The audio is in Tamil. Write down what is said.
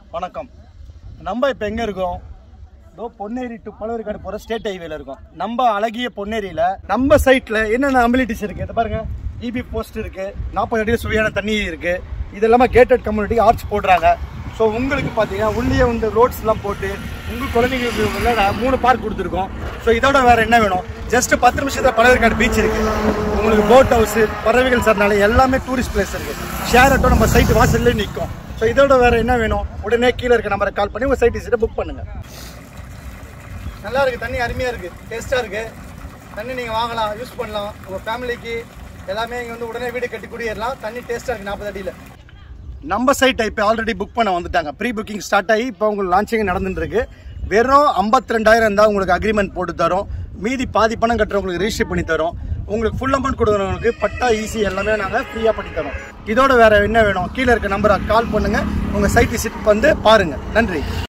வணக்கம் நம்ம இப்போ எங்கே இருக்கோம் இதோ பொன்னேரி டு பழவேற்காடு போகிற ஸ்டேட் ஹைவேல இருக்கோம் நம்ம அழகிய பொன்னேரியில் நம்ம சைட்டில் என்னென்ன அம்பிலிட்டிஸ் இருக்குது இதை பாருங்க இபி போஸ்ட் இருக்குது நாற்பது அடியில் சுவையான தண்ணி இருக்குது இது இல்லாமல் கேட்டட் கம்யூனிட்டி ஆர்ச் போடுறாங்க ஸோ உங்களுக்கு பார்த்தீங்கன்னா உள்ளே வந்து ரோட்ஸ்லாம் போட்டு உங்கள் குழந்தைங்களுக்கு உள்ள நான் மூணு பார்க் கொடுத்துருக்கோம் ஸோ இதோட வேறு என்ன வேணும் ஜஸ்ட் பத்து நிமிஷத்தில் பழவேற்காடு பீச் இருக்குது உங்களுக்கு போட் ஹவுஸு பறவைகள் சரணாலயம் எல்லாமே டூரிஸ்ட் பிளேஸ் இருக்குது ஷேர் ஆட்டோ நம்ம சைட் வாசல்லே நிற்கும் ஸோ இதோட வேற என்ன வேணும் உடனே கீழே இருக்க நம்பரை கால் பண்ணி உங்கள் சைட் விசிட்டை புக் பண்ணுங்க நல்லா இருக்கு தண்ணி அருமையாக இருக்கு டேஸ்ட்டாக இருக்கு தண்ணி நீங்கள் வாங்கலாம் யூஸ் பண்ணலாம் உங்கள் ஃபேமிலிக்கு எல்லாமே இங்கே வந்து உடனே வீடு கட்டி குடியேறலாம் தண்ணி டேஸ்ட்டாக இருக்கு நாற்பது அடியில் நம்ம சைட்டை இப்போ ஆல்ரெடி புக் பண்ண வந்துட்டாங்க ப்ரீ புக்கிங் ஸ்டார்ட் ஆகி இப்போ உங்களுக்கு லான்ச்சிங் நடந்துட்டு இருக்கு வெறும் ஐம்பத்தி ரெண்டாயிரம் இருந்தால் உங்களுக்கு அக்ரிமெண்ட் போட்டு தரோம் மீதி பாதி பணம் கட்டுறவங்களுக்கு ரிஜிஸ்டர் பண்ணி தரோம் உங்களுக்கு ஃபுல் அமௌண்ட் கொடுக்குறவங்களுக்கு பட்டா ஈஸி எல்லாமே நாங்கள் ஃப்ரீயாக பண்ணி தரோம் இதோட வேற என்ன வேணும் கீழே இருக்க நம்பரை கால் பண்ணுங்க உங்கள் சைட் விசிட் வந்து பாருங்க நன்றி